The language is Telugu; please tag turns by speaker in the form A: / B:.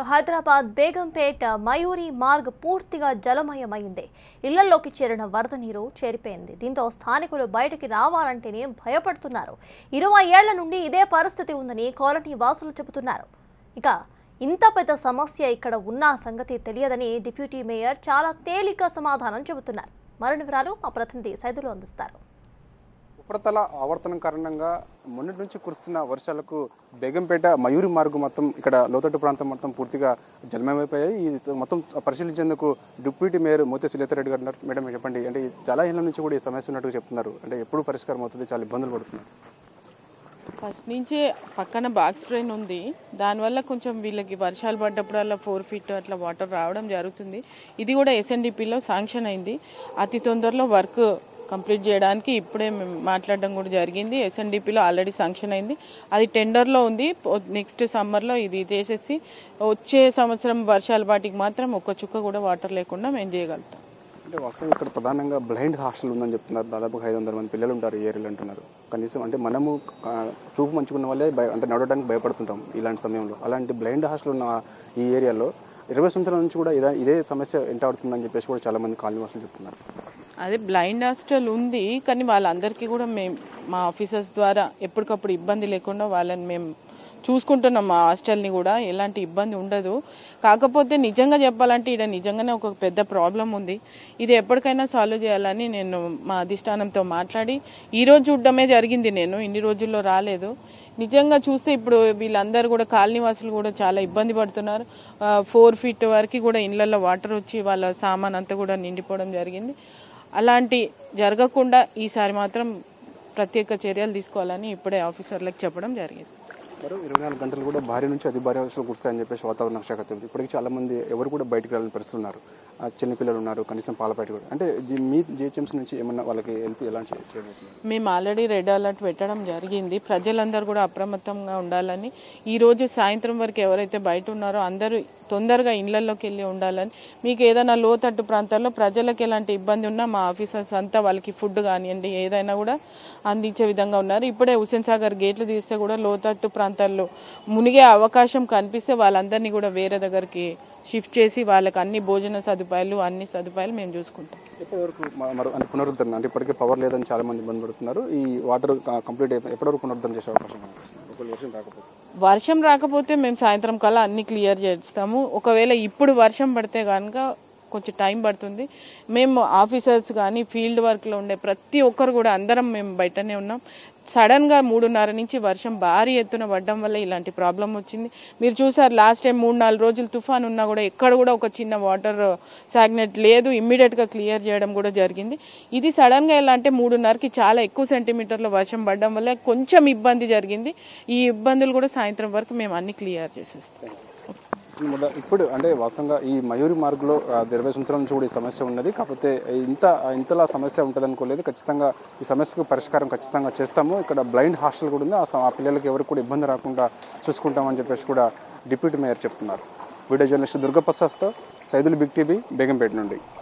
A: హైదరాబాద్ బేగంపేట మయూరి మార్గ్ పూర్తిగా జలమయమైంది ఇళ్లలోకి చేరిన వరద నీరు చేరిపోయింది దీంతో స్థానికులు బయటికి రావాలంటేనే భయపడుతున్నారు ఇరవై ఏళ్ల నుండి ఇదే పరిస్థితి ఉందని కాలనీ వాసులు చెబుతున్నారు ఇక ఇంత పెద్ద సమస్య ఇక్కడ ఉన్న సంగతి తెలియదని డిప్యూటీ మేయర్ చాలా తేలిక సమాధానం చెబుతున్నారు మరిన్ని వివరాలు మా ప్రతినిధి సైదులు అందిస్తారు
B: ఉపరితల ఆవర్తనం కారణంగా మొన్నటి నుంచి కురుస్తున్న వర్షాలకు బేగంపేట మయూరి మార్గు మొత్తం ఇక్కడ లోతట్టు ప్రాంతం మొత్తం పూర్తిగా జలమయమైపోయాయి ఈ స- మొత్తం పరిశీలించేందుకు డిప్యూటీ మేయర్ మోతే సులేతారెడ్డి గారు ఉన్నారు మేడం చెప్పండి అంటే ఈ చాలా ఏళ్ళ నుంచి కూడా ఈ సమస్య ఉన్నట్టు చెప్తున్నారు అంటే ఎప్పుడు పరిష్కారం అవుతుంది చాలా ఇబ్బందులు పడుతున్నారు
C: ఫస్ట్ నుంచే పక్కన బాక్స్ ట్రైన్ ఉంది దానివల్ల కొంచెం వీళ్ళకి వర్షాలు పడ్డప్పుడల్లా ఫోర్ ఫీట్ అట్లా వాటర్ రావడం జరుగుతుంది ఇది కూడా ఎస్ఎన్డిపిలో శాంక్షన్ అయింది అతి తొందరలో వర్క్ కంప్లీట్ చేయడానికి ఇప్పుడే మేము మాట్లాడడం కూడా జరిగింది ఎస్ఎన్డిపిలో ఆల్రెడీ శాంక్షన్ అయింది అది టెండర్లో ఉంది నెక్స్ట్ సమ్మర్లో ఇది చేసేసి వచ్చే సంవత్సరం వర్షాల వాటికి మాత్రం ఒక్క చుక్క కూడా వాటర్ లేకుండా మేము చేయగలుగుతాం
B: అంటే వాస్తవం ఇక్కడ ప్రధానంగా బ్లైండ్ హాస్టల్ ఉందని చెప్తున్నారు దాదాపు ఐదు వందల మంది పిల్లలు ఉంటారు ఈ ఏరియాలో అంటున్నారు కనీసం అంటే మనము ఆ, చూపు మంచుకున్న వాళ్ళే భయ అంటే నడవడానికి భయపడుతుంటాం ఇలాంటి సమయంలో అలాంటి బ్లైండ్ హాస్టల్ ఉన్న ఈ ఏరియాలో ఇరవై సంవత్సరాల నుంచి కూడా ఇదే ఇదే సమస్య ఎంటాడుతుందని చెప్పేసి కూడా చాలా మంది కాలనీ వాసులు చెప్తున్నారు
C: అదే బ్లైండ్ హాస్టల్ ఉంది కానీ వాళ్ళందరికీ కూడా మేము మా ఆఫీసర్స్ ద్వారా ఎప్పటికప్పుడు ఇబ్బంది లేకుండా వాళ్ళని మేము చూసుకుంటున్నాం మా హాస్టల్ని కూడా ఎలాంటి ఇబ్బంది ఉండదు కాకపోతే నిజంగా చెప్పాలంటే ఇక్కడ నిజంగానే ఒక పెద్ద ప్రాబ్లం ఉంది ఇది ఎప్పటికైనా సాల్వ్ చేయాలని నేను మా అధిష్టానంతో మాట్లాడి ఈ రోజు చూడడమే జరిగింది నేను ఇన్ని రోజుల్లో రాలేదు నిజంగా చూస్తే ఇప్పుడు వీళ్ళందరూ కూడా కాలనీ వాసులు కూడా చాలా ఇబ్బంది పడుతున్నారు ఫోర్ ఫీట్ వరకు కూడా ఇళ్లలో వాటర్ వచ్చి వాళ్ళ సామాన్ అంతా కూడా నిండిపోవడం జరిగింది అలాంటి జరగకుండా ఈసారి మాత్రం ప్రత్యేక చర్యలు తీసుకోవాలని ఇప్పుడే ఆఫీసర్లకు చెప్పడం జరిగింది
B: మరో ఇరవై నాలుగు గంటలు కూడా భారీ నుంచి అతి భారీ వర్షాలు కురుస్తాయని చెప్పేసి వాతావరణ శాఖ చెబుతుంది ఇప్పటికీ చాలా మంది ఎవరు కూడా బయటకు వెళ్ళని పరిస్థితులు ఉన్నారు ఆ, చిన్న పిల్లలు ఉన్నారు కనీసం పాలపేట కూడా అంటే జి- మీ జిహెచ్ఎంసీ నుంచి ఏమన్నా వాళ్ళకి హెల్ప్ ఎలా చే- చేయబోతున్నారు
C: మేము ఆల్రెడీ రెడ్ అలర్ట్ పెట్టడం జరిగింది ప్రజలందరూ కూడా అప్రమత్తంగా ఉండాలని ఈ రోజు సాయంత్రం వరకు ఎవరైతే బయట ఉన్నారో అందరూ తొందరగా ఇళ్లలోకి వెళ్ళి ఉండాలని మీకు ఏదైనా లోతట్టు ప్రాంతాల్లో ప్రజలకు ఎలాంటి ఇబ్బంది ఉన్నా మా ఆఫీసర్స్ అంతా వాళ్ళకి ఫుడ్ కానివ్వండి ఏదైనా కూడా అందించే విధంగా ఉన్నారు ఇప్పుడే హుసేన్ సాగర్ గేట్లు తీస్తే కూడా లోతట్టు ప్రాంతాల్లో మునిగే అవకాశం కనిపిస్తే వాళ్ళందరినీ కూడా వేరే దగ్గరికి షిఫ్ట్ చేసి వాళ్ళకి అన్ని భోజన సదుపాయాలు అన్ని సదుపాయాలు మేము చూసుకుంటాం
B: ఎప్పటి వరకు మ- మరో అంటే పునరుద్ధరణ అంటే ఇప్పటికే పవర్ లేదని చాలా మంది ఇబ్బంది పడుతున్నారు ఈ వాటర్ క- కంప్లీట్ అయిపోయి ఎప్పటి వరకు పునరుద్ధరణ చేసే అవకాశం ఉంది ఒకవేళ వర్షం రాకపోతే
C: వర్షం రాకపోతే మేము సాయంత్రం కల్లా అన్ని క్లియర్ చేస్తాము ఒకవేళ ఇప్పుడు వర్షం పడితే కనుక కొంచెం టైం పడుతుంది మేము ఆఫీసర్స్ కానీ ఫీల్డ్ వర్క్లో ఉండే ప్రతి ఒక్కరు కూడా అందరం మేము బయటనే ఉన్నాం సడన్గా మూడున్నర నుంచి వర్షం భారీ ఎత్తున పడడం వల్ల ఇలాంటి ప్రాబ్లం వచ్చింది మీరు చూసారు లాస్ట్ టైం మూడు నాలుగు రోజులు తుఫాన్ ఉన్నా కూడా ఎక్కడ కూడా ఒక చిన్న వాటర్ సాగ్నెట్ లేదు ఇమ్మీడియట్గా క్లియర్ చేయడం కూడా జరిగింది ఇది సడన్గా ఎలా అంటే మూడున్నరకి చాలా ఎక్కువ సెంటీమీటర్ల వర్షం పడడం వల్ల కొంచెం ఇబ్బంది జరిగింది ఈ ఇబ్బందులు కూడా సాయంత్రం వరకు మేము అన్ని క్లియర్ చేసేస్తాం
B: అసలు మొద- ఇప్పుడు అంటే వాస్తవంగా ఈ మయూరి మార్గులో ఆ, ఇరవై సంవత్సరాల నుంచి కూడా ఈ సమస్య ఉన్నది కాకపోతే ఇంత ఇంతలా సమస్య ఉంటుంది అనుకోలేదు ఖచ్చితంగా ఈ సమస్యకు పరిష్కారం ఖచ్చితంగా చేస్తాము ఇక్కడ బ్లైండ్ హాస్టల్ కూడా ఉంది ఆ స- ఆ పిల్లలకి ఎవరికి కూడా ఇబ్బంది రాకుండా చూసుకుంటామని చెప్పేసి కూడా డిప్యూటీ మేయర్ చెప్తున్నారు వీడియో జర్నలిస్ట్ దుర్గప్రసాద్తో సైదులు బిగ్ టీవీ బేగంపేట నుండి